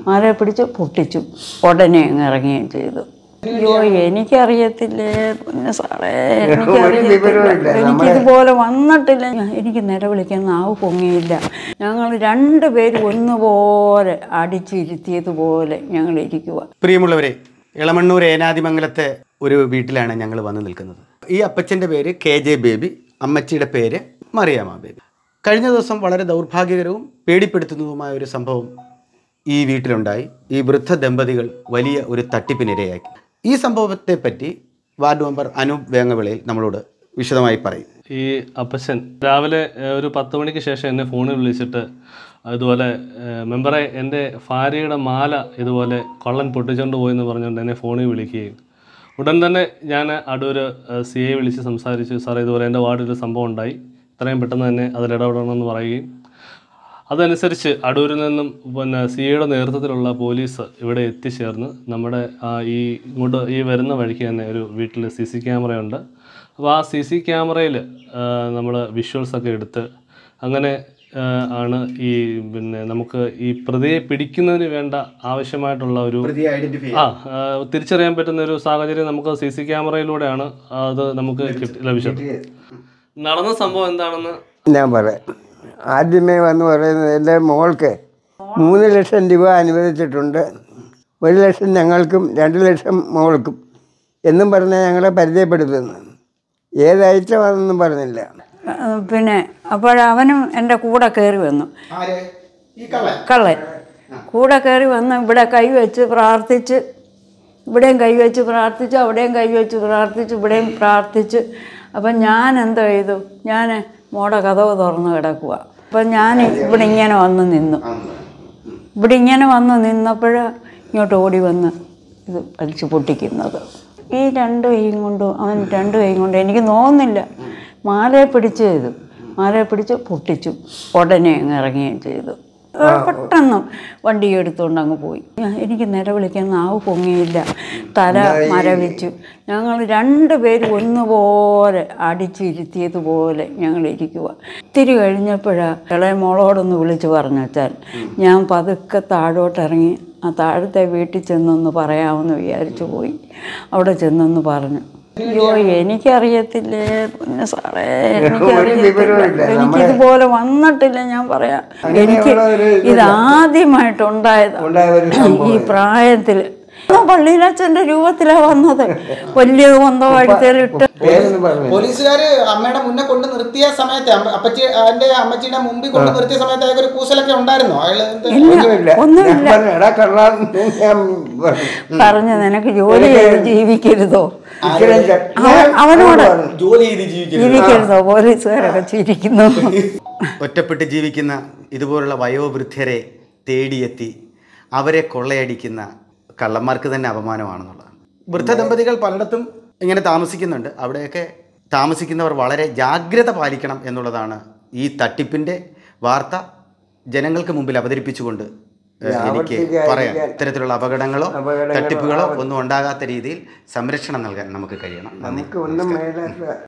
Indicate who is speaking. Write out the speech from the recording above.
Speaker 1: മാലയെ പിടിച്ച് പൊട്ടിച്ചു ഉടനെ അങ്ങ് ഇറങ്ങുകയും ചെയ്തു അയ്യോ എനിക്കറിയത്തില്ലേ പൊന്നെ സാറേ എനിക്കറിയത്തില്ല എനിക്കിതുപോലെ വന്നിട്ടില്ല ഞാൻ- എനിക്ക് നിലവിളിക്കാൻ നാവ് പൊങ്ങിയില്ല ഞങ്ങൾ രണ്ടുപേരും ഒന്നുപോലെ അടിച്ചിരുത്തിയതുപോലെ ഞങ്ങൾ ഇരിക്കുക
Speaker 2: പ്രിയമുള്ളവരെ ഇളമണ്ണൂർ ഏനാദിമംഗലത്തെ ഒരു വീട്ടിലാണ് ഞങ്ങൾ വന്ന് നിൽക്കുന്നത് ഈ അപ്പച്ചൻ്റെ പേര് കെ ജെ ബേബി അമ്മച്ചിയുടെ പേര് മറിയാമ്മ ബേബി കഴിഞ്ഞ ദിവസം വളരെ ദൗർഭാഗ്യകരവും പേടിപ്പെടുത്തുന്നതുമായ ഒരു സംഭവം ഈ വീട്ടിലുണ്ടായി ഈ വൃദ്ധ ദമ്പതികൾ വലിയ ഒരു തട്ടിപ്പിനിരയാക്കി ഈ സംഭവത്തെ പറ്റി വാർഡ് മെമ്പർ അനൂപ് വേങ്ങവിളയിൽ നമ്മളോട് വിശദമായി പറയും
Speaker 3: ഈ അപ്പച്ചൻ രാവിലെ ഏഹ്, ഒരു പത്ത് മണിക്ക് ശേഷം എന്നെ ഫോണിൽ വിളിച്ചിട്ട് ഇതുപോലെ ഏഹ്, മെമ്പറെ എൻ്റെ ഭാര്യയുടെ മാല ഇതുപോലെ കള്ളൻ പൊട്ടിച്ചുകൊണ്ട് പോയെന്ന് പറഞ്ഞുകൊണ്ട് എന്നെ ഫോണിൽ വിളിക്കുകയും ഉടൻ തന്നെ ഞാൻ അടൂർ സി എ വിളിച്ച് സംസാരിച്ചു സാറേ ഇതുപോലെ എൻ്റെ വാർഡിൽ ഒരു സംഭവം ഉണ്ടായി ഇത്രയും പെട്ടെന്ന് തന്നെ അതിലിടപെടണമെന്ന് പറയുകയും അതനുസരിച്ച് അടൂരിൽ നിന്നും പിന്നെ സി എയുടെ നേതൃത്വത്തിലുള്ള പോലീസ് ഇവിടെ എത്തിച്ചേർന്ന് നമ്മുടെ ആ ഈ ഇങ്ങോട്ട് ഈ വരുന്ന വഴിക്ക് തന്നെ ഒരു വീട്ടിൽ സി സി ക്യാമറയുണ്ട് അപ്പോൾ ആ സി സി ക്യാമറയിൽ നമ്മൾ വിഷ്വൽസ് ഒക്കെ എടുത്ത് അങ്ങനെ ആ, ആണ് ഈ പിന്നെ നമുക്ക് ഈ പ്രതിയെ പിടിക്കുന്നതിന് വേണ്ട ആവശ്യമായിട്ടുള്ള ഒരു ആ ആ, തിരിച്ചറിയാൻ പറ്റുന്ന ഒരു സാഹചര്യം നമുക്ക് സി സി ക്യാമറയിലൂടെയാണ് അത് നമുക്ക് കിട്ടി ലഭിച്ചത് നടന്ന സംഭവം എന്താണെന്ന്
Speaker 4: ഞാൻ പറയാം ആദ്യമേ വന്ന് പറയുന്നത് എൻ്റെ മോൾക്ക് മൂന്ന് ലക്ഷം രൂപ അനുവദിച്ചിട്ടുണ്ട് ഒരു ലക്ഷം ഞങ്ങൾക്കും രണ്ട് ലക്ഷം മോൾക്കും എന്നും പറഞ്ഞാൽ ഞങ്ങളെ പരിചയപ്പെടുത്തുന്നു ഏതയച്ചമാണെന്നും പറഞ്ഞില്ല
Speaker 1: ആ, പിന്നെ അപ്പോഴവനും എൻ്റെ കൂടെ കയറി വന്നു കള്ളൻ കൂടെ കയറി വന്ന് ഇവിടെ കൈവച്ച് പ്രാർത്ഥിച്ച് ഇവിടെയും കൈവച്ച് പ്രാർത്ഥിച്ചു അവിടെയും കൈവച്ച് പ്രാർത്ഥിച്ചു ഇവിടെയും പ്രാർത്ഥിച്ചു അപ്പം ഞാൻ എന്തോ ചെയ്തു ഞാൻ മോടെ കഥവ് തുറന്ന് കിടക്കുക അപ്പം ഞാൻ ഇവിടെ ഇങ്ങനെ വന്ന് നിന്നു ഇവിടെ ഇങ്ങനെ വന്ന് നിന്നപ്പോൾ ഇങ്ങോട്ട് ഓടി വന്ന് ഇത് വലിച്ചു പൊട്ടിക്കുന്നത് ഈ രണ്ട് കൈയും കൊണ്ട് അവൻ രണ്ട് കൈയും കൊണ്ട് എനിക്ക് തോന്നുന്നില്ല മാലയെ പിടിച്ച് ചെയ്തു മാലയെ പിടിച്ച് പൊട്ടിച്ചു ഉടനെ അങ്ങ് ഇറങ്ങുകയും ചെയ്തു പെട്ടെന്ന് വണ്ടി എടുത്തുകൊണ്ട് അങ്ങ് പോയി ഞാൻ- എനിക്ക് നിലവിളിക്കാൻ നാവ് പൊങ്ങിയില്ല തല മരവിച്ചു ഞങ്ങൾ രണ്ടുപേരും ഒന്നുപോലെ അടിച്ചിരുത്തിയതുപോലെ ഞങ്ങൾ ഇരിക്കുക ഇത്തിരി കഴിഞ്ഞപ്പോഴാണ് ഇളയ മോളോടൊന്ന് വിളിച്ച് പറഞ്ഞു വെച്ചാൽ ഞാൻ പതുക്കെ താഴോട്ട് ഇറങ്ങി ആ താഴത്തെ വീട്ടിൽ ചെന്നൊന്ന് പറയാമെന്ന് വിചാരിച്ചു പോയി അവിടെ ചെന്നൊന്ന് പറഞ്ഞു അയ്യോ എനിക്കറിയത്തില്ലേ പൊന്നെ സാറേ എനിക്കറിയത്തില്ല എനിക്കിതുപോലെ വന്നിട്ടില്ല ഞാൻ പറയാം എനിക്ക് ഇത് ആദ്യമായിട്ടുണ്ടായത് ഈ പ്രായത്തിൽ പള്ളിയിലച്ഛൻ്റെ രൂപത്തിലാ വന്നത് വലിയ കൊന്തോ അടിത്തേറിട്ട്
Speaker 4: പേരൊന്ന് പറഞ്ഞു
Speaker 5: പോലീസുകാര് അമ്മയുടെ മുന്നേ കൊണ്ട് നിർത്തിയ സമയത്ത് അമ്മ- അപ്പച്ചി എന്റെ അമ്മച്ചിയുടെ മുമ്പിൽ കൊണ്ട് നിർത്തിയ സമയത്ത് അയാൾക്ക് ഒരു കൂസലൊക്കെ ഉണ്ടായിരുന്നോ അയാള് എന്ത്
Speaker 4: ഒന്നുമില്ല ഞാൻ
Speaker 1: ഒന്നുമില്ല
Speaker 4: പറഞ്ഞു എടാ കള്ളാന്ന് ഞാൻ പറഞ്ഞു.
Speaker 1: പറഞ്ഞു നിനക്ക് ജോലി ചെയ്ത് ജീവിക്കരുതോ
Speaker 4: ഇച്ചിരി ചെ-
Speaker 1: അവൻ- അവനോട്
Speaker 5: ജോലി ചെയ്ത് ജീവിക്കും
Speaker 1: ജീവിക്കരുതോ പോലീസുകാരൊക്കെ ചിരിക്കുന്നു
Speaker 2: ഒറ്റപ്പെട്ട് ജീവിക്കുന്ന ഇതുപോലുള്ള വയോവൃദ്ധരെ തേടിയെത്തി അവരെ കൊള്ളയടിക്കുന്ന കള്ളന്മാർക്ക് തന്നെ അപമാനമാണെന്നുള്ളതാണ് വൃദ്ധ ദമ്പതികൾ പലയിടത്തും ഇങ്ങനെ താമസിക്കുന്നുണ്ട് അവിടെയൊക്കെ താമസിക്കുന്നവർ വളരെ ജാഗ്രത പാലിക്കണം എന്നുള്ളതാണ് ഈ തട്ടിപ്പിൻ്റെ വാർത്ത ജനങ്ങൾക്ക് മുമ്പിൽ അവതരിപ്പിച്ചുകൊണ്ട് ഏഹ്, എനിക്ക് പറയാം ഇത്തരത്തിലുള്ള അപകടങ്ങളോ
Speaker 4: അപകടങ്ങളോ
Speaker 2: തട്ടിപ്പുകളോ ഒന്നും ഉണ്ടാകാത്ത രീതിയിൽ സംരക്ഷണം നൽകാൻ നമുക്ക് കഴിയണം നന്ദി
Speaker 4: നമുക്ക് ഒന്നും മേലാത്ത